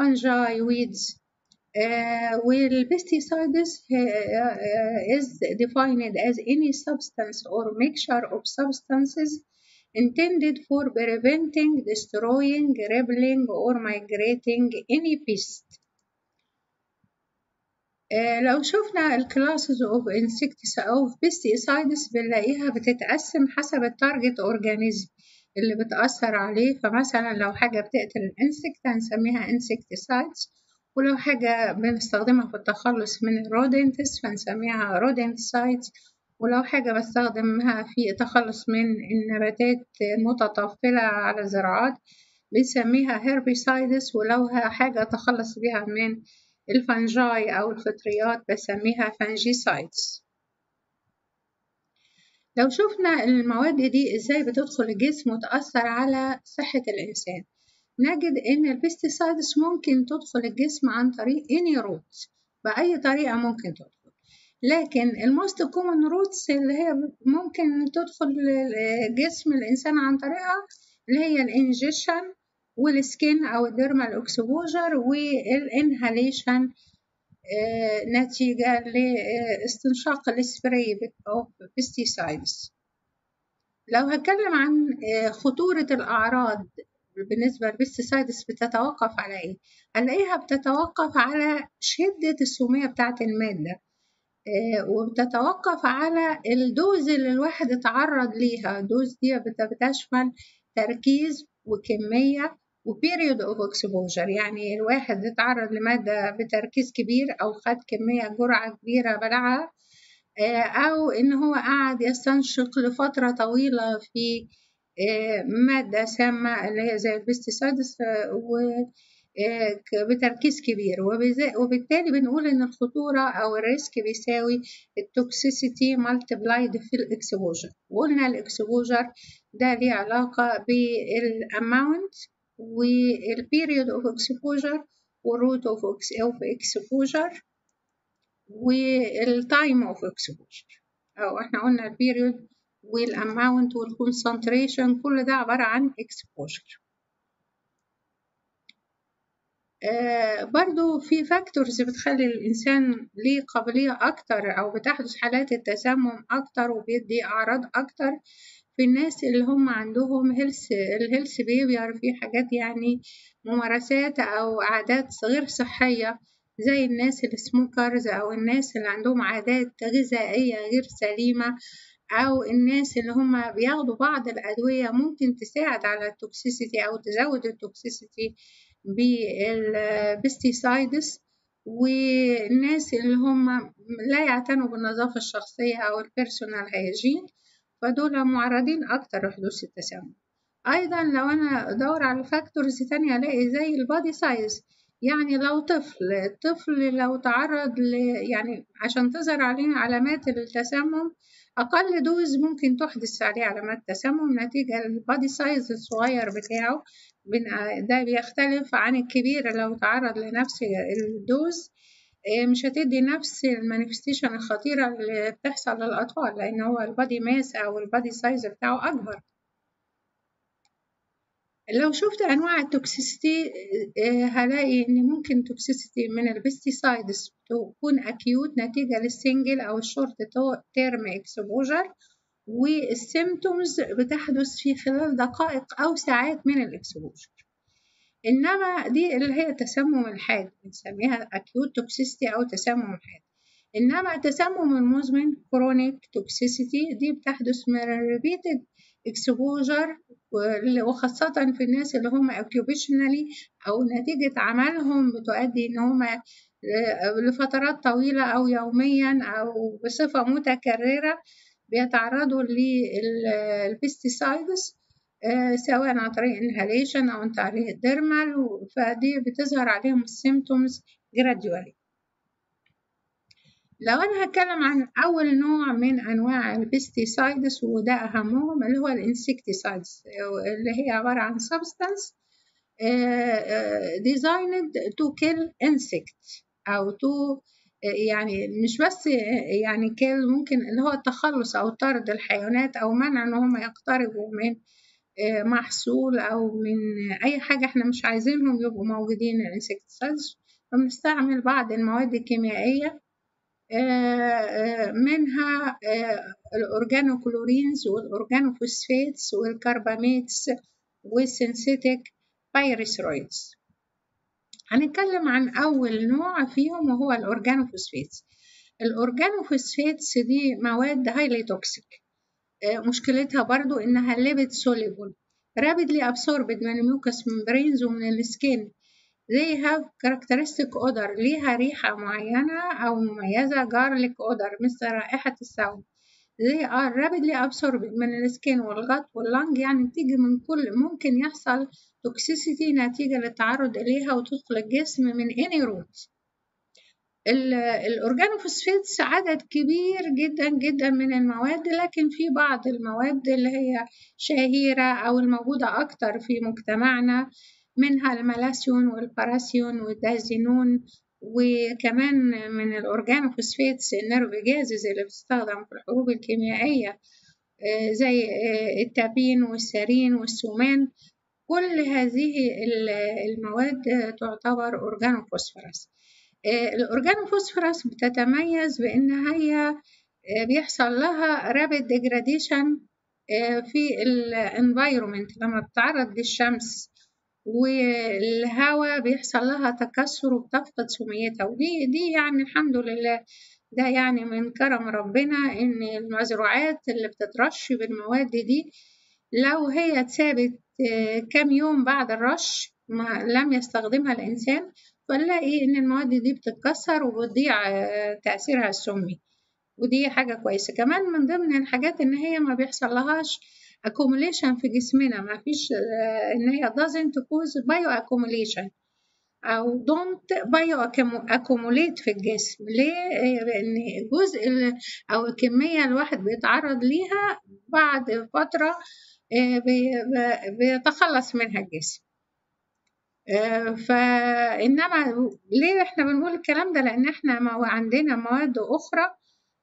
fungi weeds uh, والpesticides uh, is defined as any substance or mixture of substances intended for preventing, destroying, repelling or migrating any pest. آه، لو شفنا الكلاسز اوف انسكتس او pesticides بنلاقيها بتتقسم حسب التارجت اورجانيزم اللي بتأثر عليه فمثلا لو حاجة بتقتل الانسكت هنسميها insecticides ولو حاجة بنستخدمها في التخلص من الرودنتس فنسميها rodenticides ولو حاجة بستخدمها في التخلص من النباتات المتطفلة على الزراعات بنسميها herbicides ولو حاجة أتخلص بيها من الفنجاي أو الفطريات بسميها فنجيسايدز لو شفنا المواد دي ازاي بتدخل الجسم وتأثر على صحة الإنسان نجد إن البستيسايدز ممكن تدخل الجسم عن طريق any route بأي طريقة ممكن تدخل لكن الموست كومن روتس اللي هي ممكن تدخل جسم الإنسان عن طريقها اللي هي الانجيشن والسكين أو الديرمال اكسبوجر والانهاليشن نتيجة لاستنشاق السبراي أو بستيسايدز لو هتكلم عن خطورة الأعراض بالنسبة للبستيسايدز بتتوقف على إيه؟ هنلاقيها بتتوقف على شدة السمية بتاعة المادة وبتتوقف على الدوز اللي الواحد اتعرض ليها الدوز دي بتشمل تركيز وكمية وبيريود اوف اكسبوجر يعني الواحد اتعرض لمادة بتركيز كبير أو خد كمية جرعة كبيرة بلعها أو إن هو قعد يستنشق لفترة طويلة في مادة سامة اللي هي زي البستيسايدز بتركيز كبير وبالتالي بنقول إن الخطورة أو الريسك بيساوي التوكسيسيتي مالتبلايد في الإكسبوجر وقلنا الإكسبوجر ده ليه علاقة بالأماونت والبيريود اوف اكسبوجر والروت اوف اكسبوجر والتايم اوف اكسبوجر او احنا قلنا البيريود والاماونت والكونسنتريشن كل ده عبارة عن اكسبوجر آه برضو في فاكتورز بتخلي الإنسان ليه قابلية أكتر أو بتحدث حالات التسمم أكتر وبيدي أعراض أكتر في الناس اللي هم عندهم هيلث الهيلث بيبير في حاجات يعني ممارسات أو عادات غير صحية زي الناس السموكرز أو الناس اللي عندهم عادات غذائية غير سليمة أو الناس اللي هم بياخدوا بعض الأدوية ممكن تساعد على التوكسيسيتي أو تزود التوكسيسيتي بالبستيسايدز والناس اللي هم لا يعتنوا بالنظافة الشخصية أو البيرسونال هيجين فدول معرضين أكتر لحدوث التسمم أيضا لو أنا أدور على فاكتورز تانية ألاقي زي البادي سايز يعني لو طفل الطفل لو تعرض ل يعني عشان تظهر عليه علامات التسمم أقل دوز ممكن تحدث عليه علامات تسمم نتيجة البادي سايز الصغير بتاعه ده بيختلف عن الكبير لو تعرض لنفس الدوز مش هتدي نفس المانيفستيشن الخطيرة اللي بتحصل للأطفال لأن هو البادي ماس أو البادي سايز بتاعه أكبر لو شفت أنواع التوكسيستي هلاقي إن ممكن توكسيستي من البستيسايدز تكون أكيوت نتيجة للسنجل أو الشورت تيرم اكسبوجر والسيمتومز بتحدث في خلال دقائق أو ساعات من الاكسبوجر إنما دي اللي هي تسمم الحاد بنسميها acute toxicity أو تسمم حاد إنما التسمم المزمن chronic toxicity دي بتحدث من repeated exposure وخاصة في الناس اللي هم occupationally أو نتيجة عملهم بتؤدي إن هم لفترات طويلة أو يوميا أو بصفة متكررة بيتعرضوا للبستيسايدز سواء عن طريق inhalation أو عن طريق dermal فدي بتظهر عليهم السيمتومز gradually لو أنا هتكلم عن أول نوع من أنواع البستيسايدز وده أهمهم اللي هو الانسكتيسايدز اللي هي عبارة عن substance designed to kill insect أو to يعني مش بس يعني كيل ممكن اللي هو التخلص أو طرد الحيوانات أو منع إن هم يقتربوا من محصول أو من أي حاجة إحنا مش عايزينهم يبقوا موجودين الانسكتسايدز فبنستعمل بعض المواد الكيميائية منها الأورجانوكلورينز والأورجانوفوسفاتس والكرباميتس والسينثيتيك بايريثرويدز هنتكلم عن أول نوع فيهم وهو الأورجانوفوسفاتس الأورجانوفوسفاتس دي مواد هايلي توكسيك مشكلتها برضو إنها ليبيد سوليبل rapidly absorbed من الميوكس membranes ومن السكين they have characteristic odor ليها ريحة معينة أو مميزة garlic odor مثل رائحة الثوم they are rapidly absorbed من السكين والغط واللنج يعني بتيجي من كل ممكن يحصل toxicity نتيجة للتعرض إليها وتدخل الجسم من any route الأورجانوفوسفاتس عدد كبير جدا جدا من المواد لكن في بعض المواد اللي هي شهيرة أو الموجودة أكتر في مجتمعنا منها الملاسيون والباراسيون والدازينون وكمان من الأورجانوفوسفاتس النيرف جازز اللي بتستخدم في الحروب الكيميائية زي التابين والسارين والسومان كل هذه المواد تعتبر أورجانوفوسفورس الأورجانوفوسفورس بتتميز بإن هي بيحصل لها رابid degradation في الانفايرومنت لما بتتعرض للشمس والهواء بيحصل لها تكسر وبتفقد سميتها ودي دي يعني الحمد لله ده يعني من كرم ربنا ان المزروعات اللي بتترش بالمواد دي لو هي اتثابت كام يوم بعد الرش ما لم يستخدمها الانسان فنلاقي ان المواد دي بتتكسر وبتضيع تاثيرها السمي ودي حاجه كويسه كمان من ضمن الحاجات ان هي ما بيحصل لهاش accumulation في جسمنا ما فيش ان هي doesn't cause bio accumulation او don't bio accumulate في الجسم ليه لان جزء او الكميه الواحد بيتعرض ليها بعد فتره بيتخلص منها الجسم فانما ليه احنا بنقول الكلام ده لان احنا عندنا مواد اخرى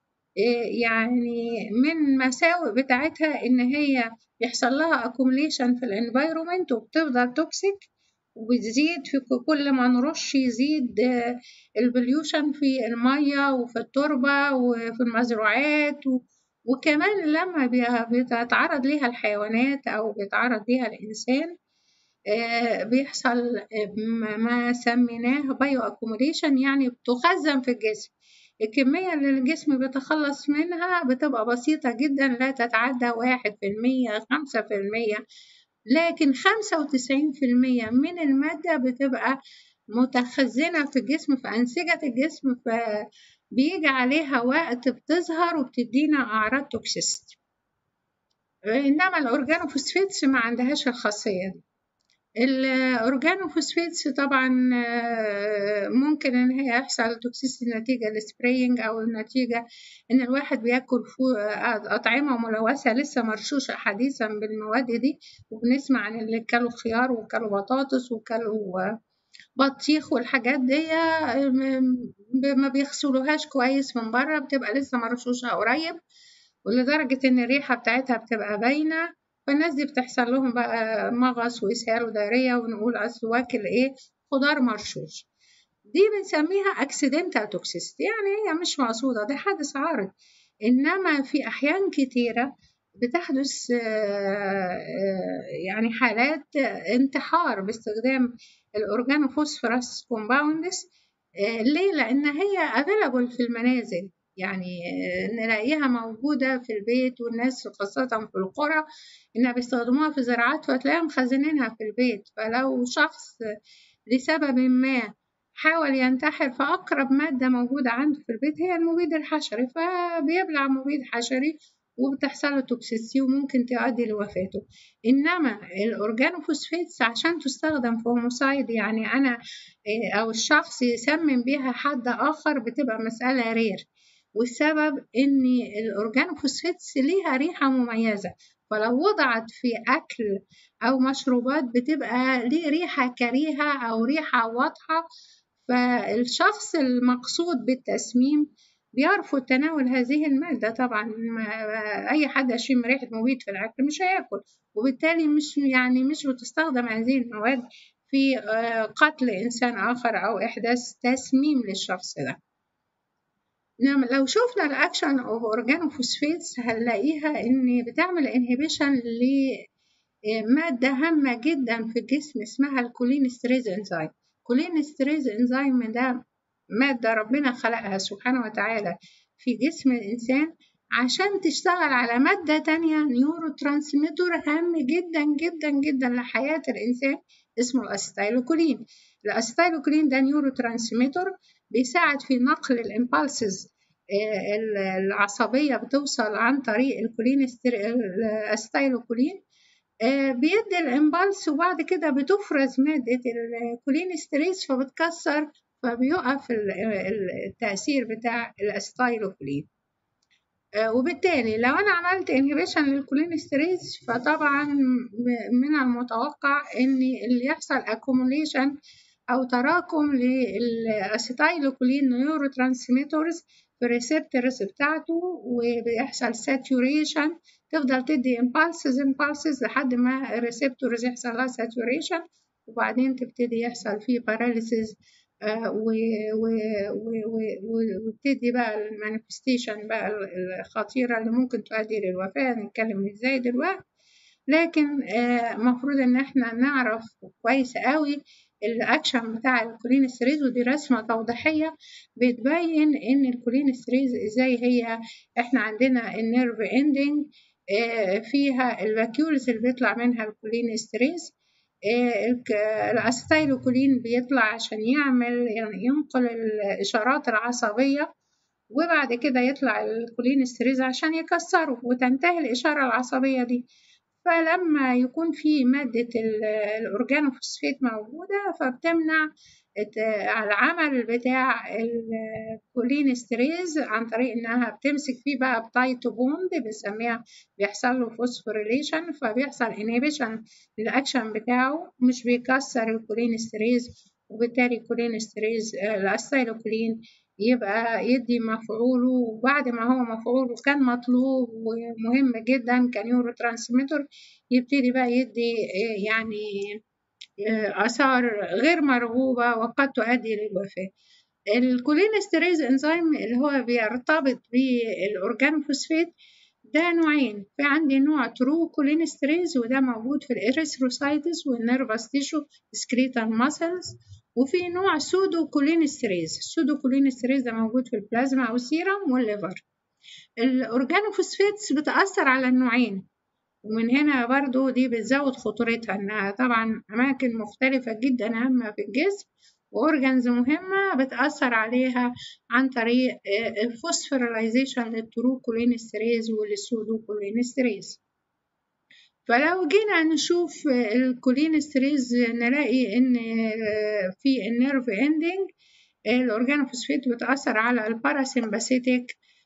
يعني من مساوئ بتاعتها ان هي يحصل لها accumulation في الانفايرومنت وبتفضل توكسيك وبتزيد في كل ما نرش يزيد البليوشن في المية وفي التربة وفي المزروعات وكمان لما بيتعرض ليها الحيوانات أو بيتعرض ليها الإنسان بيحصل ما سميناه بايو accumulation يعني بتخزن في الجسم الكمية اللي الجسم بيتخلص منها بتبقى بسيطة جدا لا تتعدى واحد في المية خمسة في المية لكن خمسة وتسعين في المية من المادة بتبقى متخزنة في الجسم في أنسجة الجسم فبيجي عليها وقت بتظهر وبتدينا أعراض توكسيستي إنما الأورجانوفوسفيتس ما عندهاش الخاصية دي الأورجانوفوسفيتس طبعا ممكن إن هي يحصل توكسيسي نتيجة للسبراينج أو النتيجة إن الواحد بياكل أطعمة ملوثة لسه مرشوشة حديثا بالمواد دي وبنسمع عن اللي كلوا خيار وكلوا بطاطس وكلوا بطيخ والحاجات دي ما بيغسلوهاش كويس من بره بتبقى لسه مرشوشة قريب ولدرجة إن الريحة بتاعتها بتبقى باينة فالناس دي بتحصل لهم بقى مغص وإسهال ودارية ونقول أصل واكل إيه خضار مرشوش دي بنسميها accidental toxicity يعني هي مش مقصودة ده حادث عارض إنما في أحيان كتيرة بتحدث يعني حالات انتحار باستخدام الأورجانوفوسفورس كومباوندز ليه؟ لأن هي available في المنازل يعني نلاقيها موجودة في البيت والناس خاصة في القرى إنها بيستخدموها في زراعات فتلاقيها مخزنينها في البيت فلو شخص لسبب ما حاول ينتحر فأقرب مادة موجودة عنده في البيت هي المبيد الحشري فبيبلع مبيد حشري وبتحصل له توكسيسي وممكن تؤدي لوفاته إنما الأورجانوفوسفيتس عشان تستخدم في هوموسايد يعني أنا أو الشخص يسمم بيها حد آخر بتبقى مسألة رير والسبب إن الأورجانوفوسفيتس ليها ريحة مميزة فلو وضعت في أكل أو مشروبات بتبقى ليه ريحة كريهة أو ريحة واضحة فالشخص المقصود بالتسميم بيرفض تناول هذه المادة طبعا أي حد يشم ريحة مبيد في الأكل مش هياكل وبالتالي مش يعني مش بتستخدم هذه المواد في آه، قتل إنسان آخر أو إحداث تسميم للشخص ده نعم لو شفنا الأكشن أوف أورجانوفوسفيتس هنلاقيها إن بتعمل انهبيشن لمادة هامة جدا في الجسم اسمها الكولينستريز انزيم كولينستريز انزيم ده مادة ربنا خلقها سبحانه وتعالى في جسم الإنسان عشان تشتغل على مادة تانية نيورو ترانسميتر هام جدا جدا جدا لحياة الإنسان اسمه الأستايلوكولين الأستايلوكولين ده نيورو ترانسميتر بيساعد في نقل الإمبالسز آه، العصبية بتوصل عن طريق الكولين الأستايلوكولين آه، بيدي الإمبالس وبعد كده بتفرز مادة الكولين ستريس فبتكسر فبيقف التأثير بتاع الأستايلوكولين آه، وبالتالي لو أنا عملت انهبيشن للكولينستريز فطبعا من المتوقع إن اللي يحصل accumulation أو تراكم للأسيتايلوكولين نيورو ترانسميترز في الريسبتورز بتاعته وبيحصل ساتوريشن تفضل تدي امبالسز امبالسز لحد ما الريسبتورز يحصل لها ساتوريشن وبعدين تبتدي يحصل فيه باراليسيز وتدي بقى المانيفستيشن بقى الخطيرة اللي ممكن تؤدي للوفاة نتكلم ازاي دلوقتي لكن المفروض ان احنا نعرف كويس قوي الاكشن بتاع الكولينستريز ودي رسمه توضيحيه بتبين ان الكولينستريز ازاي هي احنا عندنا النيرف اندنج فيها الفاكيولز اللي بيطلع منها الكولينستريز الأستايلوكولين بيطلع عشان يعمل يعني ينقل الإشارات العصبية وبعد كده يطلع الكولين ستريز عشان يكسره وتنتهي الإشارة العصبية دي فلما يكون في مادة الأورجانوفوسفيت موجودة فبتمنع العمل بتاع الكولينستريز عن طريق انها بتمسك فيه بقى بتايتو بوند بنسميها بيحصل له فوسفوريليشن فبيحصل انهبيشن للاكشن بتاعه مش بيكسر الكولينستريز وبالتالي الكولينستريز الاستايلوكولين يبقى يدي مفعوله وبعد ما هو مفعوله كان مطلوب ومهم جدا كنيورو ترانسميتر يبتدي بقى يدي يعني آثار غير مرغوبة وقد تؤدي للوفاة الكولينستريز انزيم اللي هو بيرتبط بالأورجانوفوسفيت ده نوعين في عندي نوع ترو كولينستريز وده موجود في الإريثروسايتس والنيرفس تيشو سكريتال ماسلز وفي نوع سودو كولينستريز السودو كولينستريز ده موجود في البلازما أو السيرم والليفر الأورجانوفوسفيتس بتأثر على النوعين ومن هنا برضو دي بتزود خطورتها إنها طبعا أماكن مختلفة جدا هامة في الجسم وأورجانز مهمة بتأثر عليها عن طريق الفوسفوريلايزيشن للتروكولينستريز والسودوكولينستريز فلو جينا نشوف الكولينستريز نلاقي إن في النيرف اندنج الأورجانوفوسفيت بتأثر على الباراسمباثيتك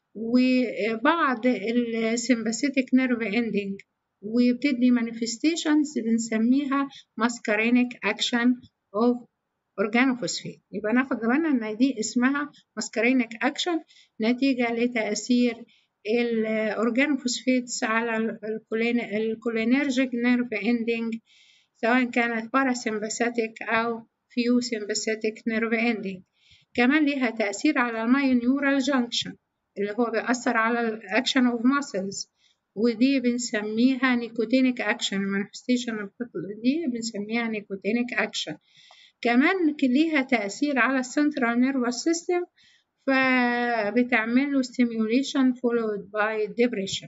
وبعض السمباثيتك نيرف اندنج وبتدي manifestations بنسميها muscarinic action of organophosphate يبقى ناخد بالنا ان دي اسمها muscarinic action نتيجة لتأثير الأورجانوفوسفيتس على الكولينرجيك نيرف اندنج سواء كانت باراسمباثيك أو فيو سمباثيك نيرف اندنج كمان ليها تأثير على المايونيورال جانكشن اللي هو بيأثر على الأكشن أوف ماسلز ودي بنسميها نيكوتينيك أكشن المانفستيشن دي بنسميها نيكوتينيك أكشن كمان ليها تأثير على السنترال نيرفس سيستم فبتعمل له stimulation followed by depression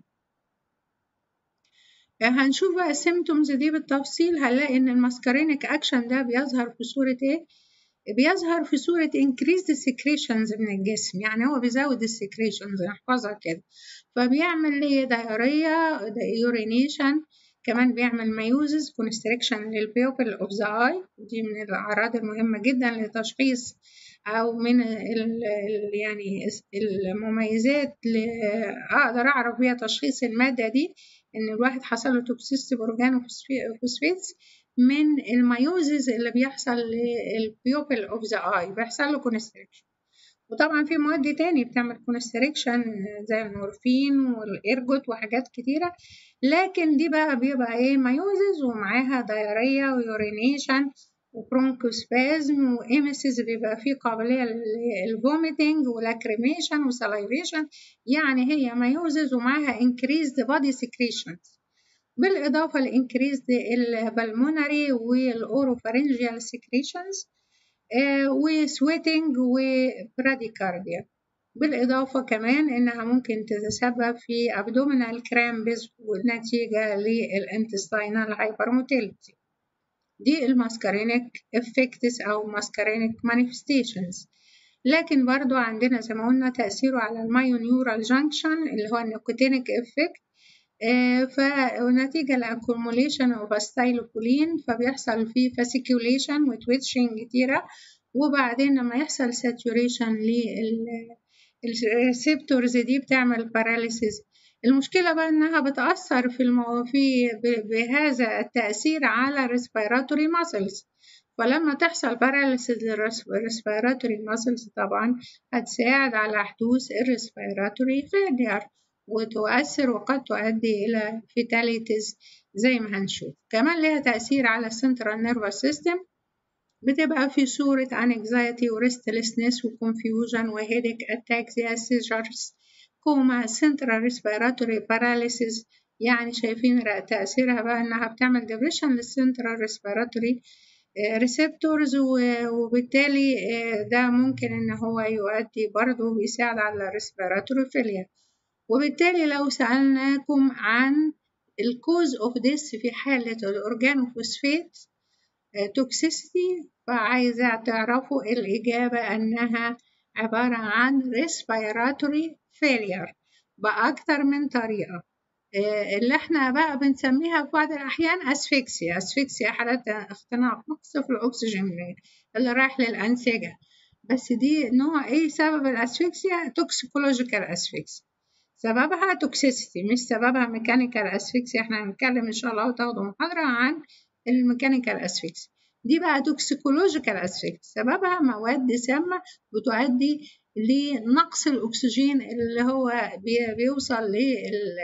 هنشوف بقى السيمتومز دي بالتفصيل هنلاقي ان الماسكارينيك اكشن ده بيظهر في صورة ايه بيظهر في صورة increased secretions من الجسم يعني هو بيزود السكريشنز نحفظها كده فبيعمل لي دايريا يورينيشن كمان بيعمل ميوزز كونستريكشن للبيوبل اوف ذا اي دي من الاعراض المهمة جدا لتشخيص او من ال يعني المميزات اللي اقدر اعرف بيها تشخيص المادة دي ان الواحد حصل له توكسيستي فوسفيتس من الميوزز اللي بيحصل للبيوبل اوف ذا اي بيحصل له كونستريكشن وطبعا في مواد تاني بتعمل كونستريكشن زي المورفين والإرجوت وحاجات كتيرة لكن دي بقى بيبقى ايه مايوزز ومعاها دايرية ويورينيشن وبرونكوسبازم وإيمسيس بيبقى فيه قابلية للفوميتنج ولاكريميشن وسلايفيشن يعني هي مايوزز ومعاها increased body secretions بالإضافة لإنكريزد البلمونري والأوروفارنجيال secretions وسويتنج وبراديكارديا بالإضافة كمان إنها ممكن تتسبب في abdominal cramps نتيجة للانتستينال هايبرموتيلتي دي الماسكارينيك افكتس أو ماسكارينيك مانيفستيشنز لكن برضو عندنا زي ما قلنا تأثيره على المايونيورال جانكشن اللي هو النيكوتينيك افكت فنتيجة لأكوموليشن أوف أستايلوكولين فبيحصل فيه فاسيكيوليشن وتويتشنج كتيرة وبعدين لما يحصل ساتوريشن للريسبتورز دي بتعمل باراليسيس المشكلة بقى إنها بتأثر في المو... في بهذا التأثير على respiratory muscles فلما تحصل باراليسيس للريسبيراتوري muscles طبعا هتساعد على حدوث الريسبيراتوري failure وتؤثر وقد تؤدي إلى fatalities زي ما هنشوف كمان لها تأثير على السنترال نيرفس سيستم بتبقى في صورة anxiety و restlessness و confusion و headache attacks seizures كوما central respiratory paralysis يعني شايفين تأثيرها بقى إنها بتعمل depression للسنترال respiratory receptors وبالتالي ده ممكن إن هو يؤدي برضه بيساعد على respiratory failure وبالتالي لو سألناكم عن الكوز اوف ديس في حالة الأورجانوفوسفات توكسيستي فعايزة تعرفوا الإجابة أنها عبارة عن respiratory failure بأكثر من طريقة اللي احنا بقى بنسميها في بعض الأحيان أسفكسيا أسفكسيا حالات اختناق نقص في الأكسجين اللي رايح للأنسجة بس دي نوع ايه سبب الأسفكسيا توكسيكولوجيكال أسفكسيا سببها توكسيسيتي مش سببها ميكانيكال اسفكسي احنا هنتكلم ان شاء الله وتاخدوا محاضرة عن الميكانيكال اسفكسي دي بقى توكسيكولوجيكال اسفكسي سببها مواد سامة بتؤدي لنقص الأكسجين اللي هو بيوصل لل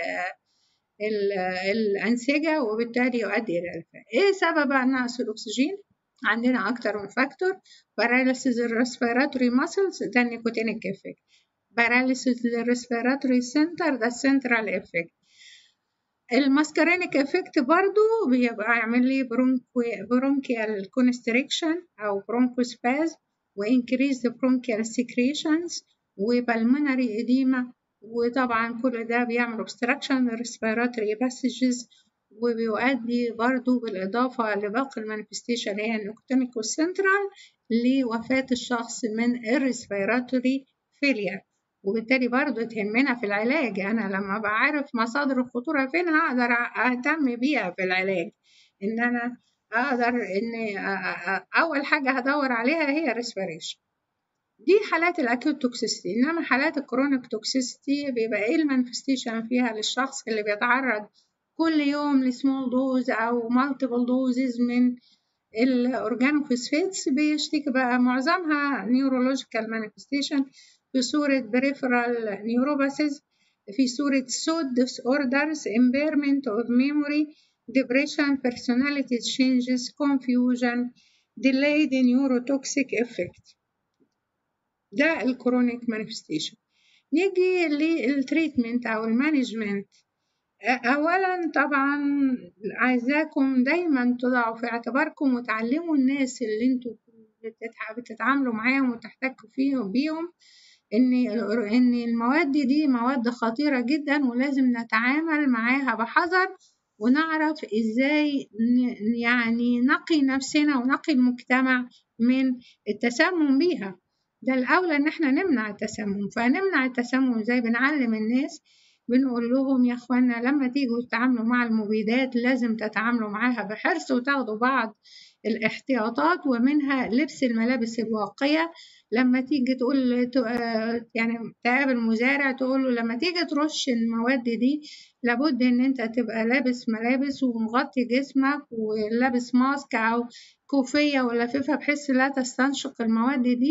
الأنسجة وبالتالي يؤدي إلى الفاء. إيه سبب نقص الأكسجين؟ عندنا أكتر من فاكتور paralysis respiratory muscles ده النيكوتينيك effect paralysis respiratory center ده central effect الماسكارينيك افكت برضو بيبقى يعمل لي برونكيال كونستريكشن او برونكوسباز وانكريز برونكيال سكريشنز وبلمونري اديما وطبعا كل ده بيعمل obstruction respiratory passages وبيؤدي برضو بالإضافة لباقي المانيفستيشن اللي هي النيكوتينيك والسنترال لوفاة الشخص من الريسبيراتوري فيلير وبالتالي برضه تهمنا في العلاج أنا لما بعرف مصادر الخطورة فين هقدر أهتم بيها في العلاج إن أنا أقدر إن أول حاجة هدور عليها هي respiration دي حالات الأكيوت توكسيستي إنما حالات الكرونيك توكسيستي بيبقى إيه المانفستيشن فيها للشخص اللي بيتعرض كل يوم لسمول دوز أو مالتيبل دوزز من الأورجانوفوسفيتس بيشتكي بقى معظمها نيورولوجيكال مانيفستيشن في صورة peripheral neuropathies في صورة SOD disorders impairment of memory depression personality changes confusion delayed neurotoxic effect ده الكرونيك مانيفستيشن نيجي للتريتمنت أو المانجمنت أولا طبعا عايزاكم دايما تضعوا في اعتباركم وتعلموا الناس اللي انتوا بتتعاملوا معاهم وتحتكوا فيهم بيهم ان ان المواد دي مواد خطيره جدا ولازم نتعامل معاها بحذر ونعرف ازاي يعني نقي نفسنا ونقي المجتمع من التسمم بيها ده الاولى ان احنا نمنع التسمم فنمنع التسمم ازاي بنعلم الناس بنقول لهم يا اخوانا لما تيجوا تتعاملوا مع المبيدات لازم تتعاملوا معاها بحرص وتاخدوا بعض الاحتياطات ومنها لبس الملابس الواقية لما تيجي تقول يعني تقابل مزارع تقول له لما تيجي ترش المواد دي لابد ان انت تبقى لابس ملابس ومغطي جسمك ولابس ماسك او كوفية ولاففها بحيث لا تستنشق المواد دي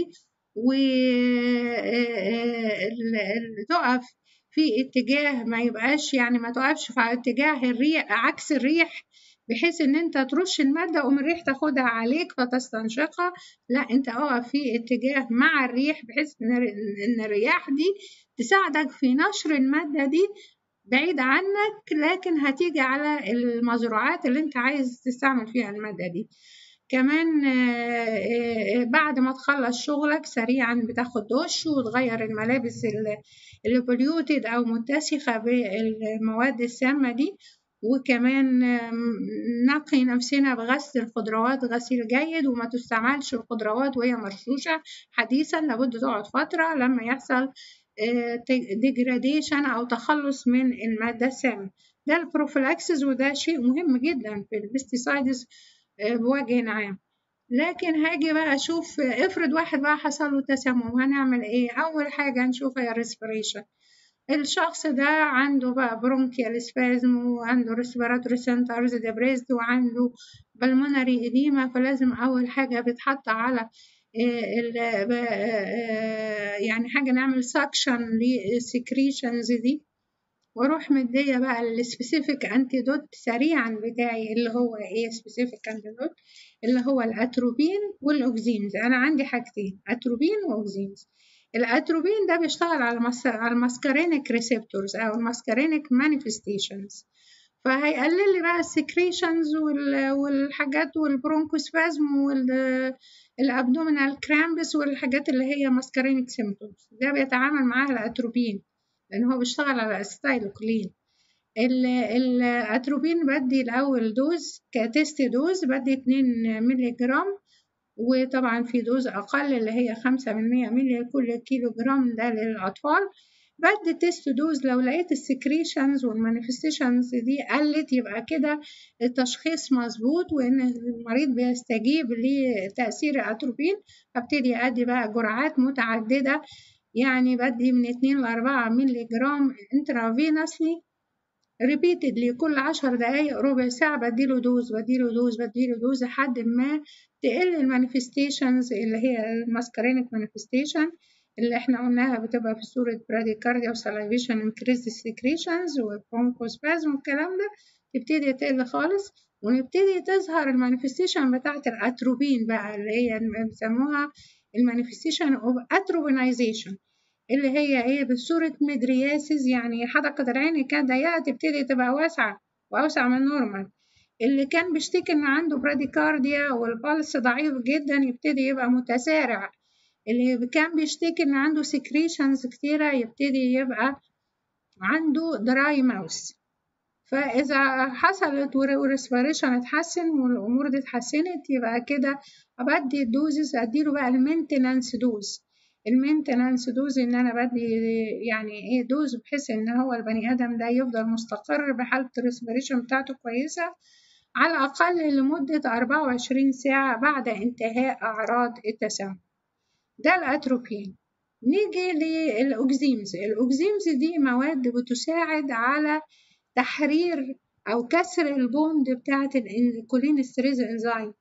وتقف في اتجاه ما يبقاش يعني ما تقفش في اتجاه الريح عكس الريح بحيث ان انت ترش المادة ومن الريح تاخدها عليك فتستنشقها لا انت اقف في اتجاه مع الريح بحيث ان الرياح دي تساعدك في نشر المادة دي بعيد عنك لكن هتيجي على المزروعات اللي انت عايز تستعمل فيها المادة دي كمان بعد ما تخلص شغلك سريعا بتاخد دش وتغير الملابس اللي بوليوتد او متسخة بالمواد السامة دي وكمان نقي نفسنا بغسل الخضروات غسيل جيد وما تستعملش الخضروات وهي مرشوشة حديثا لابد تقعد فترة لما يحصل ديجراديشن أو تخلص من المادة السامة ده البروفلاكسس وده شيء مهم جدا في البستيسايدز بوجه عام لكن هاجي بقى اشوف افرض واحد بقى حصل له تسمم هنعمل ايه اول حاجه نشوف هي الريسبريشن الشخص ده عنده بقى برونكيال سبازم وعنده ريسبيراتوري سنترز ديبريزد وعنده بالمونري اديما فلازم اول حاجه بتحط على يعني حاجه نعمل سكشن للسكريشنز دي واروح مديه بقى السبيسيفيك انتيدوت سريعا بتاعي اللي هو ايه سبيسيفيك انتيدوت اللي هو الاتروبين والاوكزيمز انا عندي حاجتين اتروبين واوكزيمز الاتروبين ده بيشتغل على على الماسكارينيك ريسبتورز او الماسكارينيك مانيفستيشنز فهيقلل لي بقى السكريشنز والحاجات والبرونكوسبازم والابدومينال كرامبس والحاجات اللي هي ماسكارينيك سيمبتومز ده بيتعامل معاها الاتروبين لان هو بيشتغل على الستايلوكلين الاتروبين بدي الاول دوز كتست دوز بدي 2 مللي جرام وطبعا في دوز أقل اللي هي خمسة من مية مللي لكل كيلو جرام ده للأطفال بدي تيست دوز لو لقيت السكريشنز والمانيفستيشنز دي قلت يبقى كده التشخيص مظبوط وإن المريض بيستجيب لتأثير الأتروبين فابتدي أدي بقى جرعات متعددة يعني بدي من اتنين لأربعة مللي جرام انترافينسلي ريبيتدلي كل عشر دقايق ربع ساعة بديله دوز بديله دوز بديله دوز لحد ما تقل المانيفستيشنز اللي هي الماسكارينيك مانيفستيشن اللي احنا قلناها بتبقى في صورة براديكارديا وسلايفيشن انكريز سكريشنز وبرونكوسبازم والكلام ده تبتدي تقل خالص ونبتدي تظهر المانيفستيشن بتاعة الاتروبين بقى اللي هي بيسموها المانيفستيشن اوف اتروبينايزيشن اللي هي ايه بصورة مدرياسيس يعني حدقة العين كانت ضيقة تبتدي تبقى واسعة وأوسع من النورمال اللي كان بيشتكي إن عنده براديكارديا والبلس ضعيف جدا يبتدي يبقى متسارع اللي كان بيشتكي إن عنده سكريشنز كتيرة يبتدي يبقى عنده دراي ماوس فإذا حصلت والريسبيريشن اتحسن والأمور دي اتحسنت يبقى كده أبدي الدوزز أديله بقى المينتنانس دوز المينتنانس دوز ان انا بدي يعني ايه دوز بحيث ان هو البني ادم ده يفضل مستقر بحالة الريسبيريشن بتاعته كويسة على الأقل لمدة 24 ساعة بعد انتهاء أعراض التسمم ده الأتروبين نيجي للأوكزيمز الأوكزيمز دي مواد بتساعد على تحرير أو كسر البوند بتاعة الكولين ستريز انزايم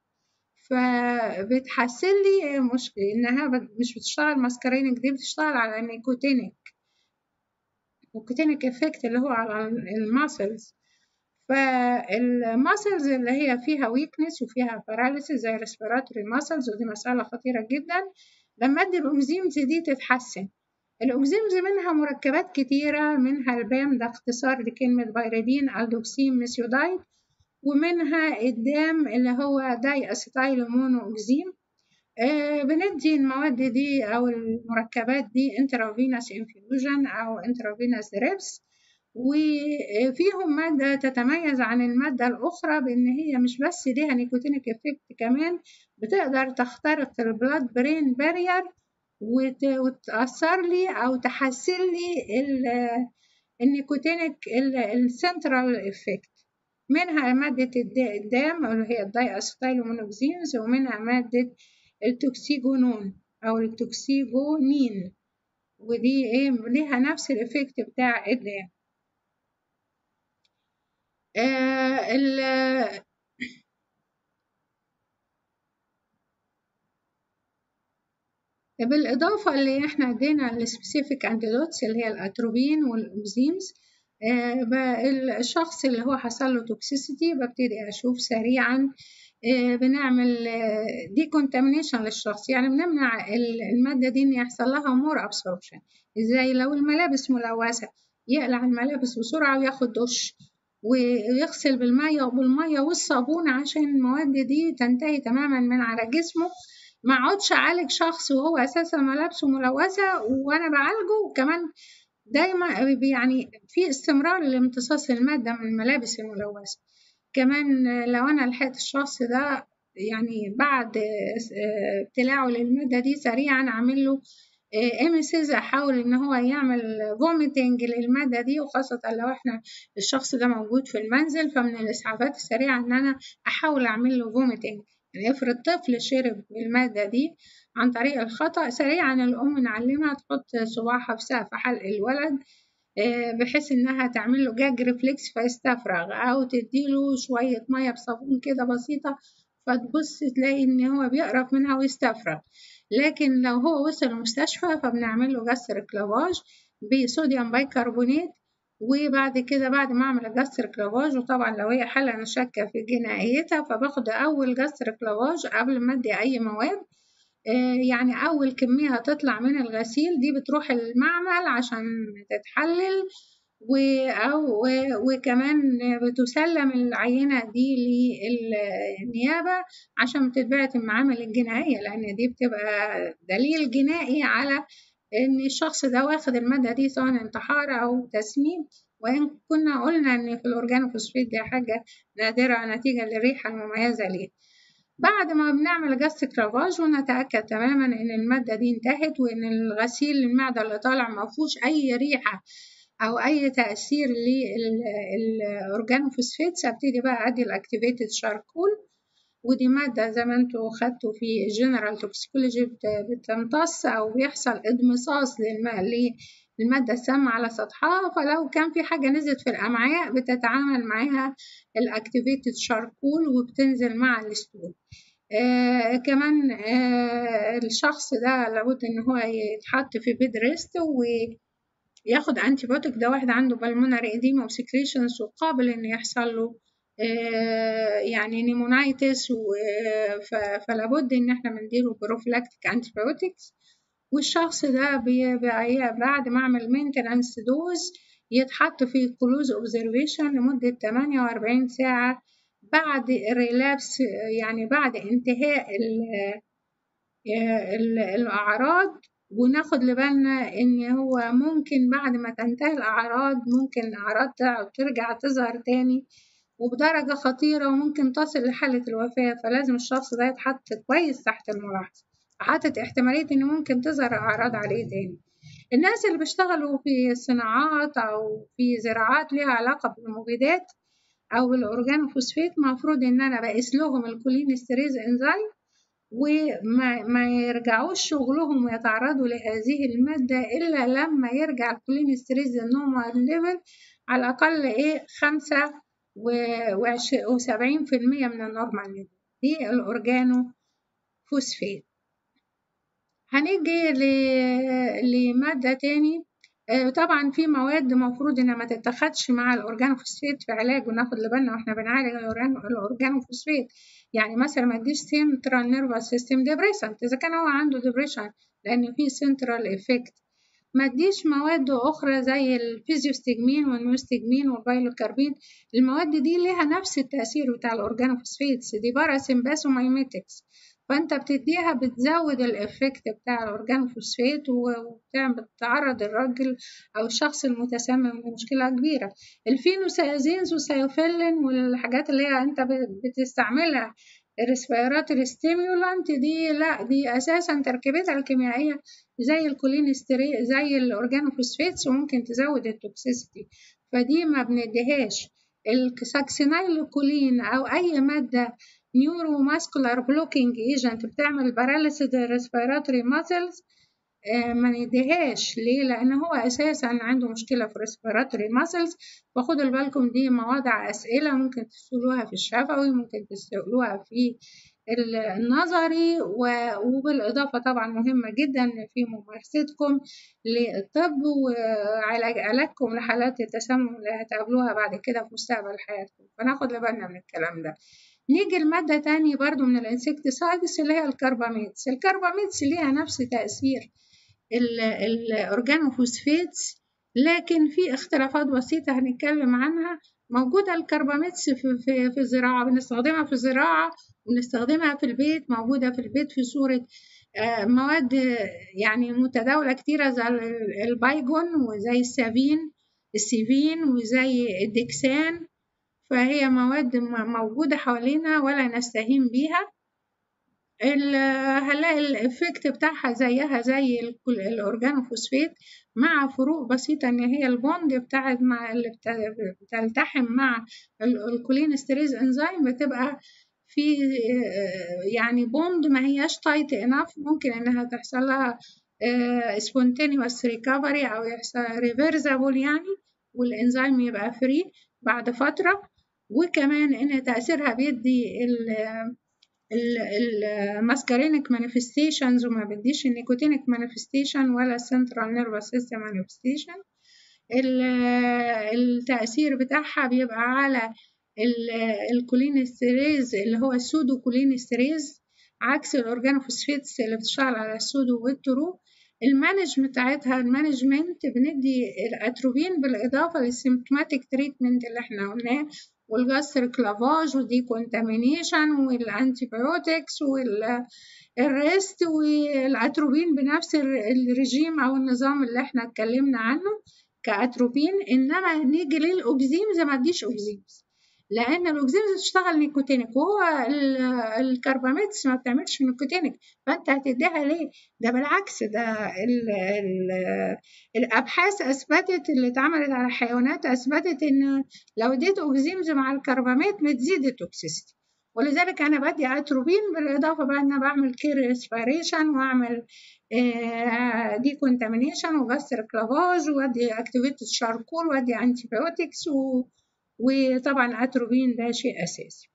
فبتحسن لي مش انها مش بتشتغل ماسكارينك دي بتشتغل على النيكوتينيك النيكوتينيك افكت اللي هو على الماسلز فالماسلز اللي هي فيها ويكنس وفيها باراليسيس زي ريسبيراتوري ماسلز ودي مسألة خطيرة جدا لما ادي الأنزيمز دي تتحسن الأنزيمز منها مركبات كتيرة منها البام ده اختصار لكلمة بايريدين ألدوكسين ميثيودايد ومنها الدام اللي هو داي أسيتايل مونو أكزيم آه بندي المواد دي أو المركبات دي انترافينوس انفيوجن أو انترافينوس دريبس وفيهم مادة تتميز عن المادة الأخرى بإن هي مش بس ليها نيكوتينيك افكت كمان بتقدر تخترق البلاد برين بارير وتأثر لي أو تحسن لي النيكوتينيك السنترال افكت منها مادة الدام اللي هي الداي أسيتايلومونوكسينز ومنها مادة التوكسيجونون أو التوكسيجونين ودي ايه ليها نفس الإفكت بتاع الدام آه ال بالإضافة اللي إحنا ادينا السبيسيفيك أنتيدوتس اللي هي الأتروبين والأنزيمز الشخص اللي هو حصل له توكسيسيتي ببتدي أشوف سريعا بنعمل ديكونتامينيشن للشخص يعني بنمنع المادة دي إن يحصل لها مور أبسوربشن إزاي لو الملابس ملوثة يقلع الملابس بسرعة وياخد دش ويغسل بالمية وبالمية والصابون عشان المواد دي تنتهي تماما من على جسمه ما اقعدش اعالج شخص وهو اساسا ملابسه ملوثه وانا بعالجه وكمان دايما يعني في استمرار لامتصاص الماده من الملابس الملوثه كمان لو انا لحقت الشخص ده يعني بعد ابتلاعه للماده دي سريعا اعمل له امسز احاول ان هو يعمل فوميتنج للماده دي وخاصه لو احنا الشخص ده موجود في المنزل فمن الاسعافات السريعه ان انا احاول اعمل له فوميتنج يعني افرض طفل شرب المادة دي عن طريق الخطأ سريعا الأم نعلمها تحط صباعها في سقف حلق الولد بحيث إنها تعمل له جاج ريفلكس فيستفرغ أو تديله شوية مية بصابون كده بسيطة فتبص تلاقي إن هو بيقرف منها ويستفرغ لكن لو هو وصل المستشفى فبنعمل له جسر كلافاج بصوديوم بايكربونات وبعد كده بعد ما اعمل جسر كلافاج وطبعا لو هي حالة انا شاكة في جنائيتها فباخد اول جسر كلافاج قبل ما ادي اي مواد يعني اول كمية هتطلع من الغسيل دي بتروح المعمل عشان تتحلل و أو وكمان بتسلم العينة دي للنيابة عشان تتبعت المعامل الجنائية لأن دي بتبقى دليل جنائي على إن الشخص ده واخد المادة دي سواء انتحار أو تسميم وإن كنا قلنا إن في الأورجانوفوسفيت دي حاجة نادرة نتيجة للريحة المميزة ليه بعد ما بنعمل جس كرافاج ونتأكد تماما إن المادة دي انتهت وإن الغسيل المعدة اللي طالع مفهوش أي ريحة أو أي تأثير للأورجانوفوسفيتس أبتدي بقى أدي الأكتيفيتد شاركول ودي مادة زي ما انتوا خدتوا في الجنرال توكسيكولوجي بتمتص أو بيحصل إدمصاص للمادة السامة على سطحها فلو كان في حاجة نزلت في الأمعاء بتتعامل معاها الأكتيفيتد شاركول وبتنزل مع الستول آه كمان آه الشخص ده لابد إن هو يتحط في بيد ريست وياخد أنتي بيوتيك ده واحد عنده بالمونري إديما وسكريشنز وقابل إن يحصل له يعني نيمونايتس فلابد ان احنا بنديله بروفلاكتيك انتيبيوتكس والشخص ده بعد ما اعمل مينتنانس دوز يتحط في كلوز اوبزرفيشن لمدة 48 ساعة بعد الريلابس يعني بعد انتهاء الأعراض وناخد لبالنا إن هو ممكن بعد ما تنتهي الأعراض ممكن الأعراض ترجع تظهر تاني وبدرجة خطيرة وممكن تصل لحالة الوفاة فلازم الشخص ده يتحط كويس تحت الملاحظة حاطط احتمالية إن ممكن تظهر أعراض عليه تاني الناس اللي بيشتغلوا في صناعات أو في زراعات ليها علاقة بالمبيدات أو بالأورجانوفوسفيت مفروض إن أنا بقيس لهم الكولينستريز إنزيم وما ما يرجعوش شغلهم ويتعرضوا لهذه المادة إلا لما يرجع الكولينستريز النورمال ليفل على الأقل إيه خمسة وسبعين في المية من النورمال ليفل دي الأورجانو فوسفيت هنيجي لمادة تاني طبعا في مواد مفروض انها ما تتاخدش مع الاورجانوفوسفيت في علاج وناخد بالنا واحنا بنعالج الاورجانوفوسفيت يعني مثلا ما تديش سنترال نيرفس سيستم ديبريسنت اذا كان هو عنده ديبريشن لان في سنترال افكت ما تديش مواد أخرى زي الفيزيوستجمين والميوستجمين والبايلوكاربين المواد دي ليها نفس التأثير بتاع الأورجانوفوسفيتس دي باراسمباسومايميتكس فأنت بتديها بتزود الإفكت بتاع الأورجانوفوسفيت وبتعرض الراجل أو الشخص المتسمم لمشكلة كبيرة الفينوسيازينز والسيوفيلين والحاجات اللي هي أنت بتستعملها الريسبيراتوري ستيمولانت دي لا دي اساسا تركيبتها الكيميائيه زي الكولينستري زي الاورجانوفوسفيتس وممكن تزود التوكسيسيتي فدي ما بنديهاش الساكسينايل كولين او اي ماده نيورو ماسكولار بلوكينج ايجنت بتعمل باراليسيس ريسبيراتوري ماسلز ما نديهاش ليه لان هو اساسا عنده مشكله في الريسبيراتوري ماسلز فخدوا بالكم دي مواضع اسئله ممكن تسالوها في الشفوي ممكن تسالوها في النظري وبالإضافة طبعا مهمة جدا في ممارستكم للطب وعلاجكم لحالات التسمم اللي هتقابلوها بعد كده في مستقبل حياتكم فناخد بالنا من الكلام ده نيجي لمادة تاني برضو من الانسكتسايدس اللي هي الكرباميدز الكرباميدز ليها نفس تأثير الأورجانوفوسفيتس لكن في اختلافات بسيطة هنتكلم عنها موجودة الكرباميدز في, في, في الزراعة بنستخدمها في الزراعة ونستخدمها في البيت موجودة في البيت في صورة مواد يعني متداولة كتيرة زي البايجون وزي السافين السيفين وزي الدكسان فهي مواد موجودة حوالينا ولا نستهين بيها هنلاقي الإفكت بتاعها زيها زي الأورجانوفوسفيت مع فروق بسيطة إن هي البوند بتاعت مع اللي بتلتحم مع الكولينستريز انزيم بتبقى في يعني بوند ما هياش تايت انف ممكن انها تحصل لها سبونتينيوس ريكفري او يحصل ريفرزابل يعني والانزيم يبقى فري بعد فترة وكمان ان تأثيرها بيدي الماسكارينيك مانيفستيشنز وما بديش النيكوتينيك مانيفستيشن ولا السنترال نيرفس سيستم مانيفستيشن التأثير بتاعها بيبقى على الكولينستريز اللي هو السودو كولينستريز عكس الأورجانوفوسفيتس اللي بتشتغل على السودو والترو المانجمنت بتاعتها المانجمنت بندي الاتروبين بالاضافه للسيمتوماتيك تريتمنت اللي احنا قلناه والجاستريك لافاج ودي كونتامينيشن والانتيبيوتكس والريست والاتروبين بنفس الرجيم او النظام اللي احنا اتكلمنا عنه كاتروبين انما نيجي للاوكزيمز ما اديش اوكزيمز لان الاوكزيمز بتشتغل نيكوتينيك وهو الكرباميدز ما بتعملش نيكوتينيك فانت هتديها ليه ده بالعكس ده ال ال الابحاث اثبتت اللي اتعملت على الحيوانات اثبتت ان لو اديت اوكزيمز مع الكرباميد بتزيد التوكسيستي ولذلك انا بدي اتروبين بالاضافه بقى ان انا بعمل كير ريسبيريشن واعمل دي كونتامينيشن وجاستريك لافاج وادي اكتيفيتد شاركول وادي انتيبيوتكس و وطبعا اتروبين ده شيء اساسي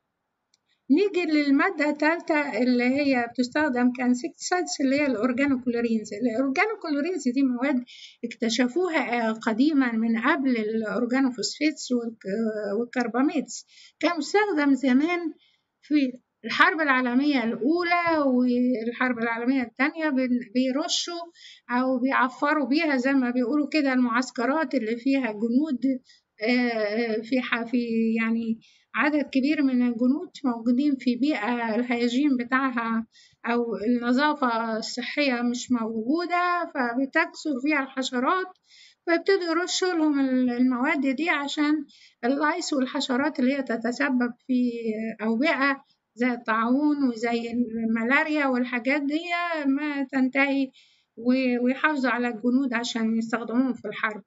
نيجي للمادة الثالثة اللي هي بتستخدم كانسكتسايدز اللي هي الأورجانوكلورينز الأورجانوكلورينز دي مواد اكتشفوها قديما من قبل الأورجانوفوسفيتس والكرباميدز كان مستخدم زمان في الحرب العالمية الأولى والحرب العالمية الثانية بيرشوا أو بيعفروا بيها زي ما بيقولوا كده المعسكرات اللي فيها جنود في في يعني عدد كبير من الجنود موجودين في بيئة الهيجين بتاعها أو النظافة الصحية مش موجودة فبتكثر فيها الحشرات فيبتدوا يرشوا لهم المواد دي عشان اللايس والحشرات اللي هي تتسبب في أوبئة زي الطاعون وزي الملاريا والحاجات دي ما تنتهي ويحافظوا على الجنود عشان يستخدموهم في الحرب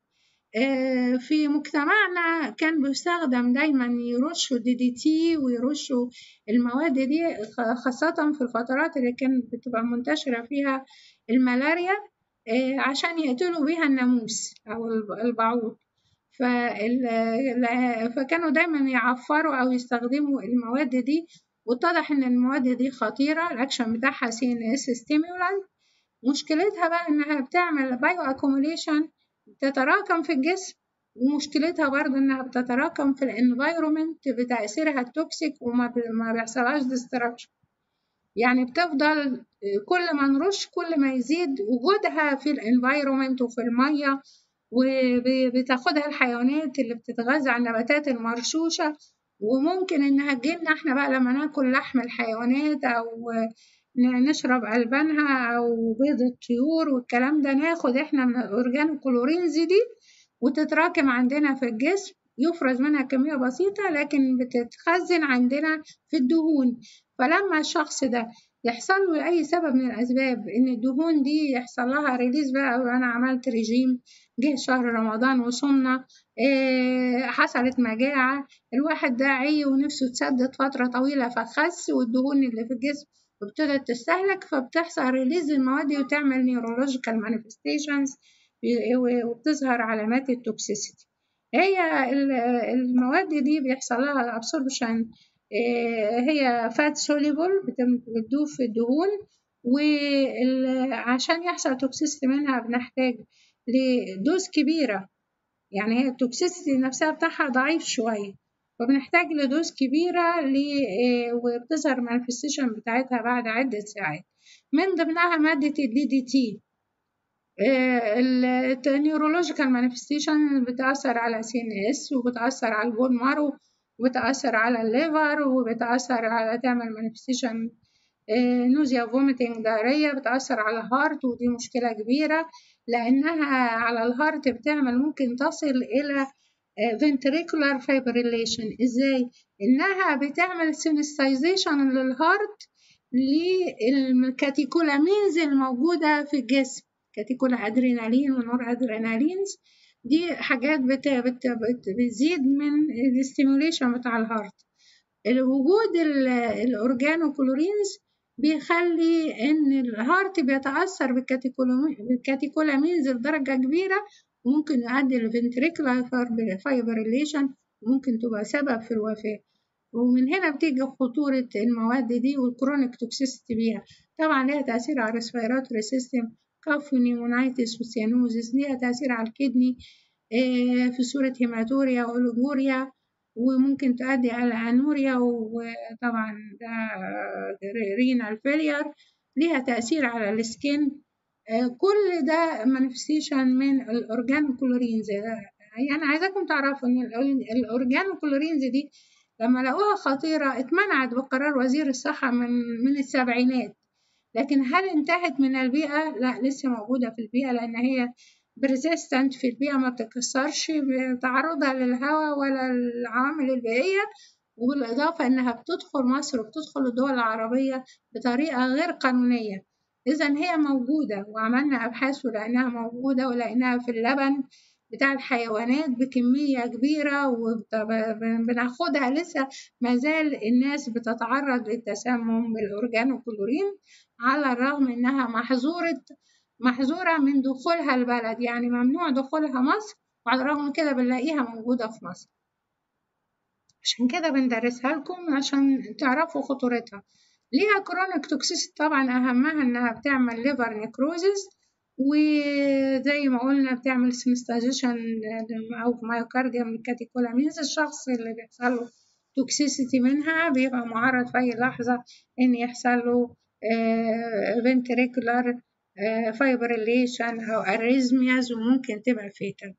في مجتمعنا كان بيستخدم دايما يرشوا دي دي تي ويرشوا المواد دي خاصة في الفترات اللي كانت بتبقى منتشرة فيها الملاريا عشان يقتلوا بيها الناموس أو البعوض فكانوا دايما يعفروا أو يستخدموا المواد دي واتضح إن المواد دي خطيرة الأكشن بتاعها سي إن إس ستيمولانت مشكلتها بقى إنها بتعمل بايو أكوموليشن بتتراكم في الجسم ومشكلتها برضه إنها بتتراكم في الانفايرومنت بتأثيرها التوكسيك وما ما بيحصلهاش ديستراكشن يعني بتفضل كل ما نرش كل ما يزيد وجودها في الانفايرومنت وفي المية وبتاخدها الحيوانات اللي بتتغذى على النباتات المرشوشة وممكن إنها تجيلنا إحنا بقى لما ناكل لحم الحيوانات أو نشرب ألبانها أو بيض الطيور والكلام ده ناخد إحنا من الأورجانوكلورينز دي وتتراكم عندنا في الجسم يفرز منها كمية بسيطة لكن بتتخزن عندنا في الدهون فلما الشخص ده يحصل له لأي سبب من الأسباب إن الدهون دي يحصل لها ريليز بقى وأنا عملت ريجيم جه شهر رمضان وصمنا إيه حصلت مجاعة الواحد ده عي ونفسه تسدد فترة طويلة فخس والدهون اللي في الجسم وابتدت تستهلك فبتحصل ريليز المواد دي وتعمل نيورولوجيكال مانيفستيشنز وبتظهر علامات التوكسيسيتي هي المواد دي بيحصل لها الابسوربشن هي فات سوليبل بتدوب في الدهون وعشان يحصل توكسيستي منها بنحتاج لدوز كبيرة يعني هي التوكسيستي نفسها بتاعها ضعيف شوية فبنحتاج لدوز كبيرة ل وبتظهر مانفستيشن بتاعتها بعد عدة ساعات من ضمنها مادة الدي دي تي النيورولوجيكال مانيفستيشن بتأثر على سي ان اس وبتأثر على البون مارو وبتأثر على الليفر وبتأثر على تعمل مانيفستيشن نوزيا فوميتنج دارية بتأثر على الهارت ودي مشكلة كبيرة لأنها على الهارت بتعمل ممكن تصل إلى ventricular fibrillation إزاي؟ إنها بتعمل sensitization للهارت للكاتيكولامينز الموجودة في الجسم كاتيكولا أدرينالين ونور أدرينالينز دي حاجات بت بت بت بتزيد من الستيموليشن بتاع الهارت وجود الأورجانوكلورينز بيخلي إن الهارت بيتأثر بالكاتيكولامينز لدرجة كبيرة وممكن يؤدي لفنتريكولار فايبريليشن وممكن تبقى سبب في الوفاة ومن هنا بتيجي خطورة المواد دي والكرونيك توكسيستي بيها طبعا ليها تأثير على الريسبيراتوري سيستم كاف ونيمونايتس وسيانوزس ليها تأثير على الكدني في صورة هيماتوريا وأوليجوريا وممكن تؤدي على أنوريا وطبعا ده رينال فيلير ليها تأثير على السكين كل ده مانيفستيشن من الأورجانوكلورينز يعني عايزاكم تعرفوا إن الأورجانوكلورينز دي لما لقوها خطيرة اتمنعت بقرار وزير الصحة من من السبعينات لكن هل انتهت من البيئة؟ لا لسه موجودة في البيئة لأن هي بريزيستنت في البيئة ما بتتكسرش بتعرضها للهواء ولا العوامل البيئية وبالإضافة إنها بتدخل مصر وبتدخل الدول العربية بطريقة غير قانونية إذا هي موجودة وعملنا أبحاث ولقيناها موجودة ولقيناها في اللبن بتاع الحيوانات بكمية كبيرة وبناخدها لسه مازال الناس بتتعرض للتسمم بالأورجانوكلورين على الرغم إنها محظورة محظورة من دخولها البلد يعني ممنوع دخولها مصر وعلى الرغم من كده بنلاقيها موجودة في مصر عشان كده بندرسها لكم عشان تعرفوا خطورتها ليها كرونيك توكسيس طبعا أهمها إنها بتعمل ليفر نيكروزيس وزي ما قلنا بتعمل سنستاجيشن أو مايوكارديوم من كاتيكولامينز الشخص اللي بيحصل له توكسيسيتي منها بيبقى معرض في أي لحظة إن يحصل له فنتريكولار فايبريليشن أو أريزمياز وممكن تبقى فيتال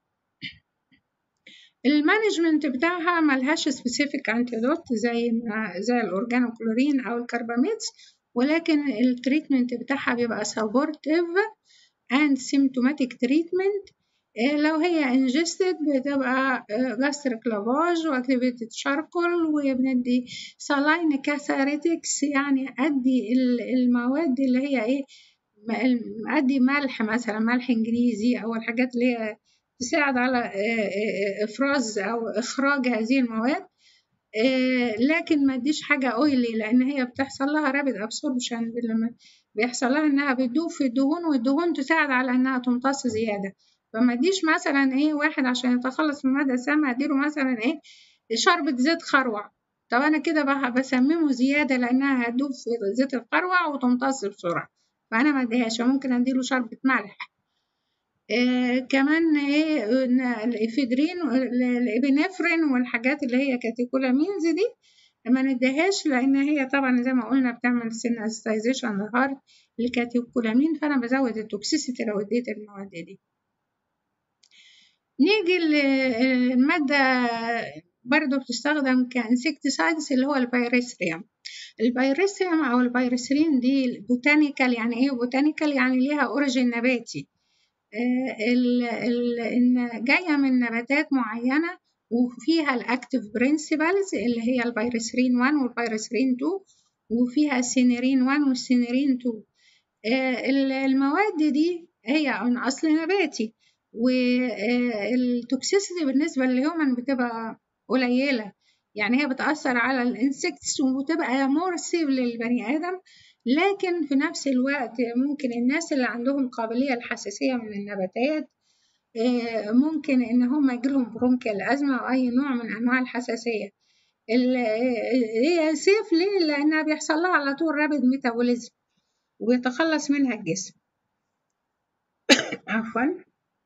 المانجمنت بتاعها ملهاش سبيسيفيك انتيدوت زي ما زي الاورجانوكلورين او الكرباميدز ولكن التريتمنت بتاعها بيبقى سبورتيف اند سيمتوماتيك تريتمنت لو هي انجستد بتبقى جاستريك لافاج واكتيفيتد شاركول وبندي سالاين كاثاريتكس يعني ادي المواد اللي هي ايه ادي ملح مثلا ملح انجليزي او الحاجات اللي هي تساعد على افراز او اخراج هذه المواد لكن ما اديش حاجه اويلي لان هي بتحصل لها رابد ابسوربشن لما بيحصل لها انها بتدوب في الدهون والدهون تساعد على انها تمتص زياده فما اديش مثلا ايه واحد عشان يتخلص من مادة السامة اديله مثلا ايه شربة زيت خروع طب انا كده بقى بسممه زيادة لانها هتدوب في زيت الخروع وتمتص بسرعة فانا ما اديهاش ممكن اديله شربة ملح آه كمان ايه الافيدرين الابنفرين والحاجات اللي هي كاتيكولامينز دي ما نديهاش لان هي طبعا زي ما قلنا بتعمل سينستايزيشن للهارت الكاتيكولامين فانا بزود التوكسيسيتي لو اديت المواد دي نيجي المادة برضو بتستخدم كانسكتسايدز اللي هو البيريثريوم البيريثريوم أو البيريثرين دي بوتانيكال يعني إيه بوتانيكال يعني ليها أوريجين نباتي ال ال إن جاية من نباتات معينة وفيها الأكتيف برينسيبلز اللي هي البيريثرين 1 والبيريثرين 2 وفيها السينيرين 1 والسينيرين 2 المواد دي هي من أصل نباتي والتوكسيسيتي بالنسبة للهيومن بتبقى قليلة يعني هي بتأثر على الانسكتس وبتبقى مور سيف للبني آدم لكن في نفس الوقت ممكن الناس اللي عندهم قابلية الحساسية من النباتات ممكن إن هم يجيلهم برونكيال أزمة أو أي نوع من أنواع الحساسية هي سيف ليه؟ لأنها بيحصل لها على طول رابد ميتابوليزم ويتخلص منها الجسم عفوا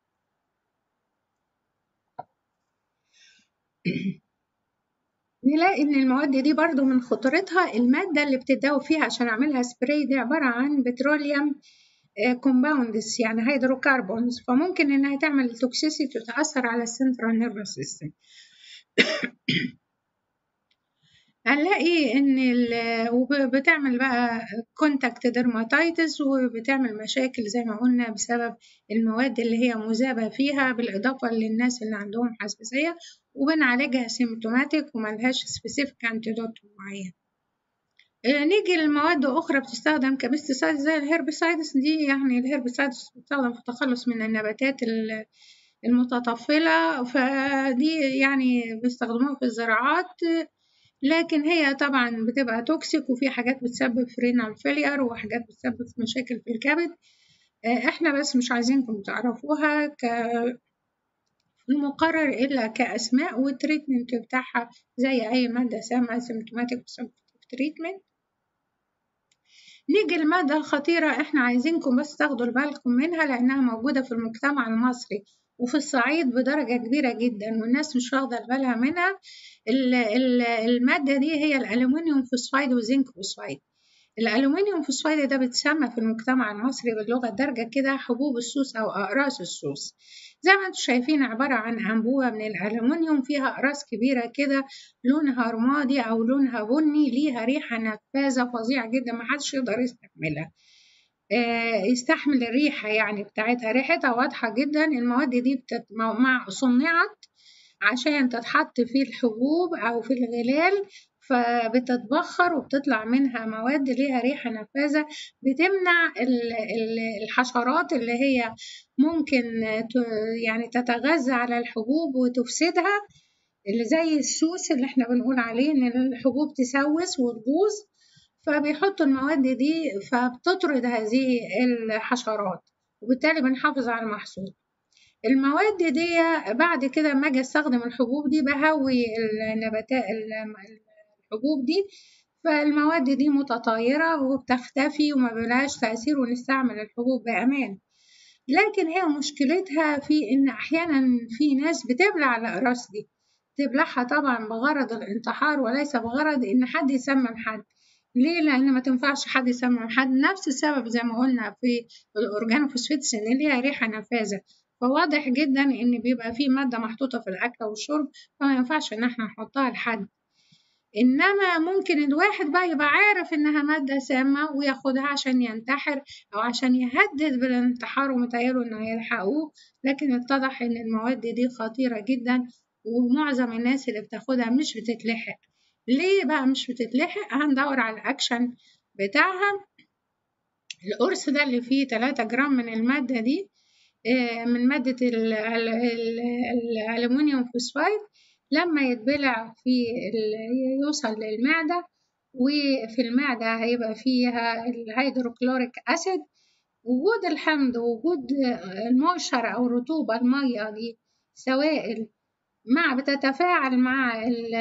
نلاقي ان المواد دي برضو من خطورتها المادة اللي بتداوي فيها عشان اعملها سبراي دي عبارة عن بتروليوم كومباوندز يعني هيدروكربونز فممكن انها تعمل توكسيسيتي وتأثر على السنترال نيرفس سيستم هنلاقي ان بتعمل بقى كونتاكت درماتيتس وبتعمل مشاكل زي ما قلنا بسبب المواد اللي هي مذابة فيها بالإضافة للناس اللي عندهم حساسية وبنعالجها سيمتوماتيك وملهاش سبيسيفيك انتيدوت معين نيجي لمواد أخرى بتستخدم كبستسايد زي الهربسايدس دي يعني الهربسايدس بتستخدم في التخلص من النباتات المتطفلة فدي يعني بيستخدموها في الزراعات لكن هي طبعا بتبقى توكسيك وفي حاجات بتسبب فرينال فيلير وحاجات بتسبب مشاكل في الكبد احنا بس مش عايزينكم تعرفوها ك المقرر إلا كأسماء والتريتمنت بتاعها زي أي مادة سامة سيمتوماتيك تريتمنت نيجي المادة الخطيرة احنا عايزينكم بس تاخدوا بالكم منها لأنها موجودة في المجتمع المصري وفي الصعيد بدرجة كبيرة جدا والناس مش واخدة بالها منها المادة دي هي الألومنيوم فوسفايد وزنك فوسفايد الألومنيوم فوسفايد ده بيتسمى في المجتمع المصري باللغة الدارجة كده حبوب السوس أو أقراص السوس زي ما انتم شايفين عبارة عن أنبوبة من الألومنيوم فيها أقراص كبيرة كده لونها رمادي أو لونها بني ليها ريحة نفاذة فظيعة جدا محدش يقدر يستحملها يستحمل الريحة يعني بتاعتها ريحتها واضحة جدا المواد دي بتت... مع صنعت عشان تتحط في الحبوب أو في الغلال فبتتبخر وبتطلع منها مواد ليها ريحة نفاذة بتمنع الحشرات اللي هي ممكن يعني تتغذى على الحبوب وتفسدها اللي زي السوس اللي احنا بنقول عليه ان الحبوب تسوس وتبوظ فبيحطوا المواد دي فبتطرد هذه الحشرات وبالتالي بنحافظ على المحصول المواد دي بعد كده لما اجي استخدم الحبوب دي بهوي النباتات الحبوب دي فالمواد دي متطايرة وبتختفي وما بلاش تأثير ونستعمل الحبوب بأمان لكن هي مشكلتها في إن أحيانا في ناس بتبلع الأقراص دي تبلعها طبعا بغرض الانتحار وليس بغرض إن حد يسمم حد ليه؟ لأن ما تنفعش حد يسمم حد نفس السبب زي ما قلنا في الأورجانوفوسفيتس إن ليها ريحة نفاذة فواضح جدا إن بيبقى في مادة محطوطة في الأكل والشرب فما ينفعش إن احنا نحطها لحد إنما ممكن الواحد بقى يبقى عارف إنها مادة سامة وياخدها عشان ينتحر أو عشان يهدد بالانتحار ومتهيأله إنه هيلحقوه لكن اتضح إن المواد دي خطيرة جدا ومعظم الناس اللي بتاخدها مش بتتلحق ليه بقى مش بتتلحق هندور على الأكشن بتاعها القرص ده اللي فيه 3 جرام من المادة دي من مادة الألمنيوم فوسفايد لما يتبلع في يوصل للمعدة وفي المعدة هيبقى فيها الهيدروكلوريك أسيد وجود الحمض وجود الموشر أو رطوبة المية دي سوائل مع بتتفاعل مع ال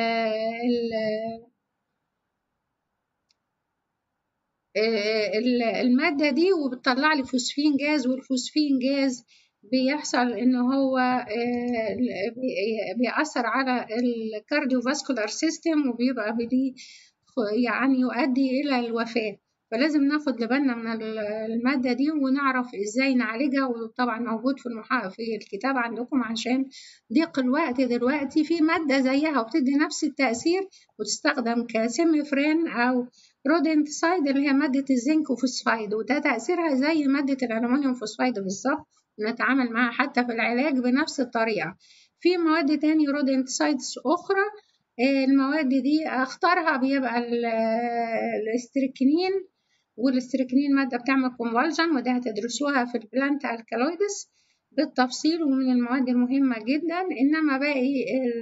ال المادة دي وبتطلع لي فوسفين جاز والفوسفين جاز بيحصل ان هو بيأثر على الكارديوفاسكولار سيستم وبيبقى بدي يعني يؤدي الى الوفاة فلازم ناخد بالنا من المادة دي ونعرف ازاي نعالجها وطبعا موجود في المحا... في الكتاب عندكم عشان ضيق الوقت دلوقتي في مادة زيها وبتدي نفس التأثير وتستخدم كسيميفرين أو رودنتسايد اللي هي مادة الزنك وفوسفايد وده تأثيرها زي مادة الألمنيوم فوسفايد بالظبط نتعامل معاها حتى في العلاج بنفس الطريقة في مواد تاني رودنتسايدز أخرى المواد دي أخطرها بيبقى الاستريكنين والاستريكنين مادة بتعمل كونفالجن وده هتدرسوها في البلانت الكالويدس بالتفصيل ومن المواد المهمة جدا إنما باقي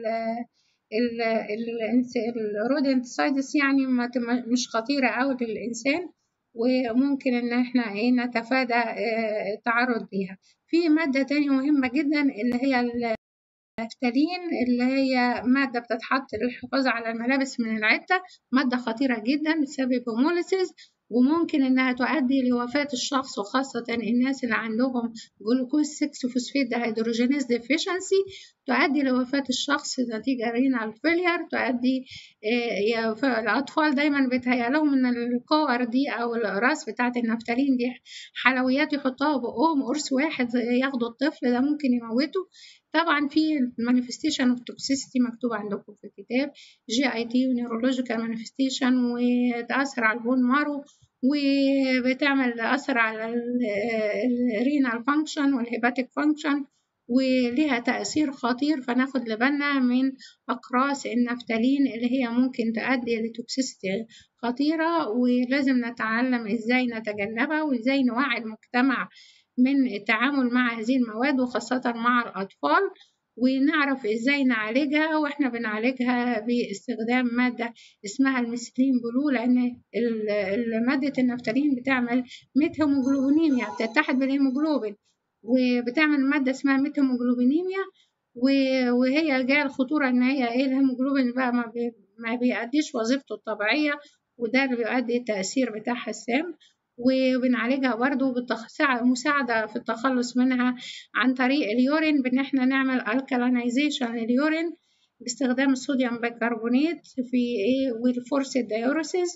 الرودنتسايدس يعني مش خطيرة أوي للإنسان وممكن إن إحنا إيه نتفادى التعرض ليها في مادة تانية مهمة جدا اللي هي النفتالين اللي هي مادة بتتحط للحفاظ على الملابس من العتة مادة خطيرة جدا بتسبب هوموليسيس وممكن إنها تؤدي لوفاة الشخص وخاصة الناس اللي عندهم جلوكوز 6 فوسفيت دهيدروجينيز ديفيشنسي تؤدي لوفاة الشخص نتيجة رينال فيلير تؤدي الأطفال دايما بيتهيأ لهم إن الكور دي أو الأقراص بتاعة النفتالين دي حلويات يحطوها بقهم قرص واحد ياخدوا الطفل ده ممكن يموته طبعا في مانيفستيشن اوف توكسيستي مكتوب عندكم في الكتاب جي اي تي ونيورولوجيكال مانيفستيشن وتأثر على البون مارو وبتعمل أثر على الرينال فانكشن والهيباتيك فانكشن وليها تأثير خطير فناخد بالنا من أقراص النفتالين اللي هي ممكن تؤدي لتوكسيستي خطيرة ولازم نتعلم إزاي نتجنبها وإزاي نوعي المجتمع من التعامل مع هذه المواد وخاصة مع الأطفال ونعرف ازاي نعالجها واحنا بنعالجها باستخدام مادة اسمها الميثيلين بلو لان مادة النفتالين بتعمل ميثيموجلوبينيميا بتتحد بالهيموجلوبين وبتعمل مادة اسمها ميثيموجلوبينيميا وهي جاية الخطورة ان هي ايه الهيموجلوبين بقى ما بيأديش وظيفته الطبيعية وده اللي بيؤدي التأثير بتاعها السام وبنعالجها برضو مساعدة في التخلص منها عن طريق اليورين بإن احنا نعمل الكالينيزيشن لليورين باستخدام الصوديوم بيكربونات في ايه والفورس الديوريسيس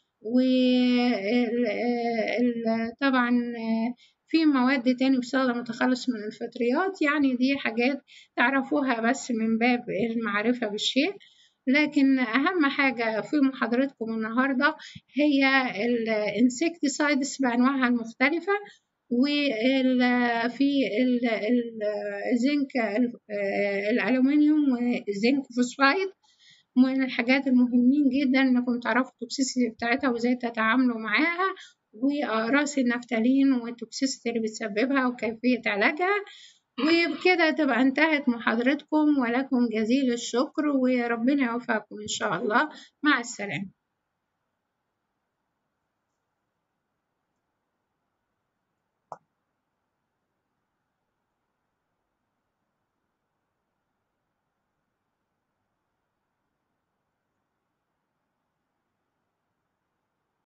وطبعا في مواد تاني بتستخدم التخلص من الفطريات يعني دي حاجات تعرفوها بس من باب المعرفة بالشيء لكن أهم حاجة في محاضرتكم النهاردة هي الانسكتسايدز بأنواعها المختلفة وفي الزنك الألومنيوم والزنك فوسفايد من الحاجات المهمين جدا انكم تعرفوا التوكسيسيتي بتاعتها وازاي تتعاملوا معاها وأقراص النفتالين والتوكسيسيتي اللي بتسببها وكيفية علاجها وبكده تبقى انتهت محاضرتكم ولكم جزيل الشكر وربنا يوفقكم إن شاء الله مع السلامة